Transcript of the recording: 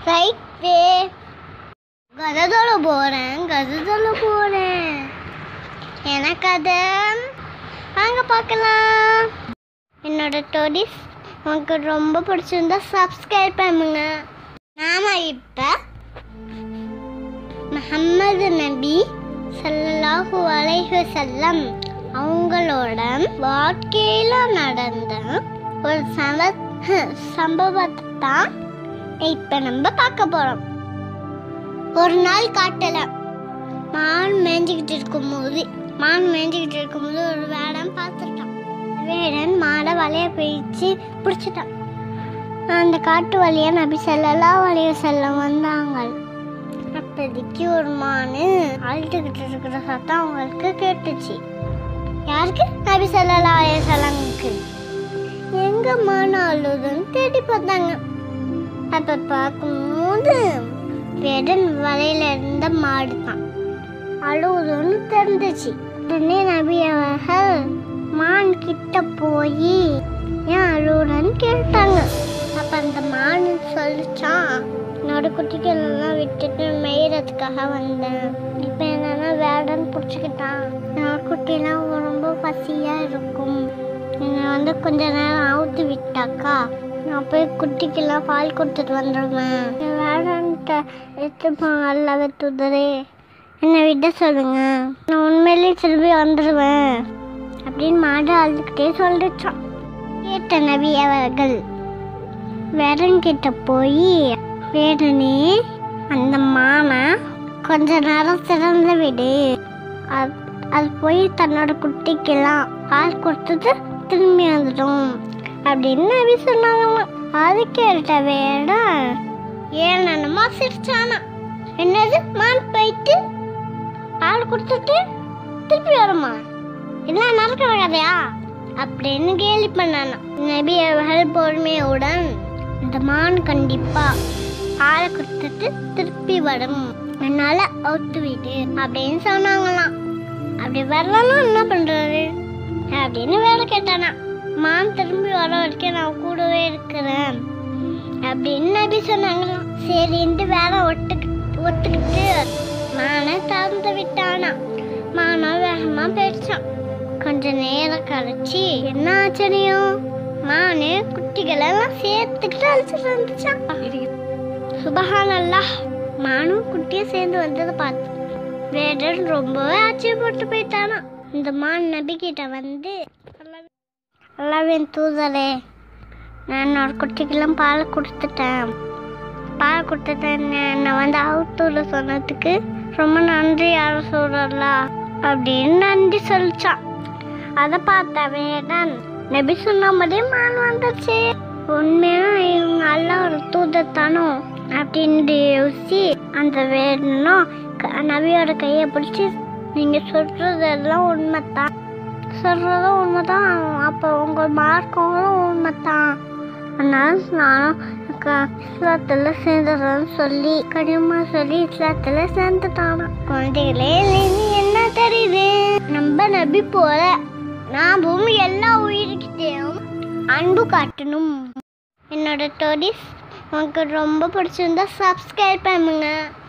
right way கதை சொல்ல போகிறேன் கதை சொல்ல போகிறேன் எனக்கு அது வாங்க பார்க்கலாம் என்னோட ஸ்டோரிஸ் உங்களுக்கு ரொம்ப பிடிச்சிருந்தா சப்ஸ்கிரைப் பண்ணுங்க நாம இப்போ முஹம்மது நபி ஸல்லல்லாஹு அலைஹி வஸல்லம் அவங்களோட வாழ்க்கையில நடந்த ஒரு சம சம்பவத்தை தான் இப்போ நம்ம பார்க்க போறோம் ஒரு நாள் காட்டல மான் மேய்ஞ்சிக்கிட்டு இருக்கும்போது மான் மேய்ஞ்சிக்கிட்டு இருக்கும்போது ஒரு வேடன் பார்த்துட்டான் வேடன் மாடை வலைய பிடிச்சு பிடிச்சிட்டான் அந்த காட்டு வழியா நபி ஸல்லல்லாஹு அலைஹி வஸல்லம் வந்தாங்க அப்போதைக்கு ஒரு மான் அழுதுகிட்டு இருக்கிற சத்தம் அவங்களுக்கு கேட்டுச்சு யாருக்கு நபி ஸல்லல்லாஹு அலைஹி வஸல்லமுக்கு எங்க மான் அழுதுன்னு தேடி பார்த்தாங்க அப்ப பார்க்கும்போது வேடன் வலையில இருந்த மாடு தான் அழுவுதுன்னு தெரிஞ்சிச்சு உடனே நபி அவர்கள் மான் கிட்ட போய் ஏன் அழுவுறன்னு கேட்டாங்க அப்ப அந்த மான் சொல்லிச்சான் என்னோட குட்டிகள் எல்லாம் விட்டுட்டு மேயறதுக்காக வந்தேன் இப்போ என்னன்னா வேடன் பிடிச்சிக்கிட்டான் என்னோட குட்டிலாம் ரொம்ப பசியா இருக்கும் என்னை வந்து கொஞ்ச நேரம் அவுத்து விட்டாக்கா நான் போய் குட்டிக்கெல்லாம் பால் கொடுத்துட்டு வந்துடுவேன் வேடான்ட்ட எடுத்துப்பான் அல்லவே துதரே என்னை விட சொல்லுங்க நான் உண்மையிலேயே திரும்பி வந்துடுவேன் அப்படின்னு மாடு அழுதுகிட்டே சொல்லிச்சான் கேட்ட நபி அவர்கள் வேடன் கிட்ட போய் வேடனே அந்த மானை கொஞ்ச நேரம் சிறந்து விடு அது அது போய் தன்னோட குட்டிக்கெல்லாம் பால் கொடுத்துட்டு திரும்பி வந்துடும் அப்படின்னு நபி சொன்னாங்களாம் அது கேட்ட வேடம் ஏனமா சிரிச்சானா என்னது மான் போயிட்டு பால் கொடுத்துட்டு திருப்பி வருமா என்ன நடக்கிற கதையா அப்படின்னு கேலி பண்ணானா நபி அவர்கள் பொறுமையுடன் இந்த மான் கண்டிப்பா பாலை கொடுத்துட்டு திருப்பி வரும் என்னால அவுத்து விடு அப்படின்னு சொன்னாங்களாம் அப்படி வரலன்னா என்ன பண்றது அப்படின்னு வேலை கேட்டானா மான் திரும்பி வர வரைக்கும் நான் கூடவே இருக்கிறேன் அப்படின்னு நபி சொன்னாங்களாம் சரின்ட்டு வேலை ஒட்டுக்கு ஒத்துக்கிட்டு மானை திறந்து விட்டானா மானம் வேகமா போயிடுச்சான் கொஞ்ச நேரம் கழிச்சு என்ன ஆச்சரியம் மானு குட்டிகளை எல்லாம் சேர்த்துக்கிட்டு அழைச்சிட்டு வந்துச்சான் சுபஹானல்லாஹ் மானும் குட்டியும் சேர்ந்து வந்ததை பார்த்து வேடன் ரொம்பவே ஆச்சரியப்பட்டு போயிட்டானா இந்த மான் நபி கிட்ட வந்து அல்லாவின் தூதரே நான் என்னோட குட்டிக்கெல்லாம் பால் கொடுத்துட்டேன் பால் கொடுத்துட்டேன் என்னை வந்து அவுட்டூர்ல சொன்னதுக்கு ரொம்ப நன்றி யாரும் சொல்றலா அப்படின்னு நன்றி சொல்லிச்சான் அதை பார்த்த வேடன் நபி சொன்ன மாதிரியே மான் வந்துச்சு உண்மையா இவங்க எல்லாம் ஒரு தூதத்தானோ அப்படின்னு யோசிச்சு அந்த வேடனும் க- நபியோட கையை பிடிச்சி நீங்க சொல்றதெல்லாம் உண்மைதான் சொல்றதும் உண்மைதான் அப்போ உங்க மார்க்கங்களும் உண்மைதான் அதனால நானும் க- இஸ்லாத்துல சேர்ந்துடுறேன்னு சொல்லி கடினமா சொல்லி இஸ்லாத்துல சேர்ந்துட்டானா குழந்தைகளே நீ என்ன தெரியுது நம்ம நபி போல நாமும் எல்லா உயிர்கிட்டையும் அன்பு காட்டணும் என்னோட ஸ்டோரிஸ் உங்களுக்கு ரொம்ப பிடிச்சிருந்தா சப்ஸ்கிரைப் பண்ணுங்க